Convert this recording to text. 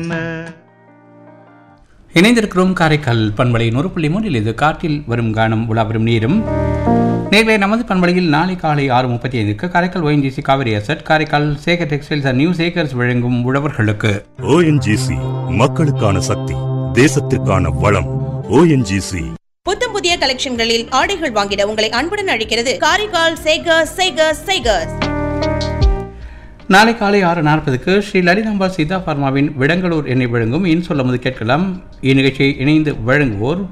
இணைந்திருக்கிறோம் காரைக்கால் பண்பலை நூறு புள்ளி மூன்றில் இது காற்றில் வரும் கானம் உலா வரும் நீரும் நேர்களை நமது பண்பலையில் நாளை காலை ஆறு முப்பத்தி ஐந்துக்கு Karaikal ONGC Cauvery asset Karaikal Sekar textiles and new Sekars வழங்கும் உழவர்களுக்கு ஓஎன்ஜிசி மக்களுக்கான சக்தி தேசத்திற்கான வளம் ஓஎன்ஜிசி புத்தம் புதிய கலெக்ஷன்களில் ஆடைகள் வாங்கிட உங்களை அன்புடன் அழைக்கிறது காரைக்கால் சேகர்ஸ் சேகர்ஸ் சேகர்ஸ் நாளை காலை ஆறு நாற்பதுக்கு ஸ்ரீ லலிதாம்பா சீதா பார்மாவின் விடங்களூர் எண்ணெய் வழங்கும் இன் சொல்ல கேட்கலாம் இந்நிகழ்ச்சியை இணைந்து வழங்குவோர்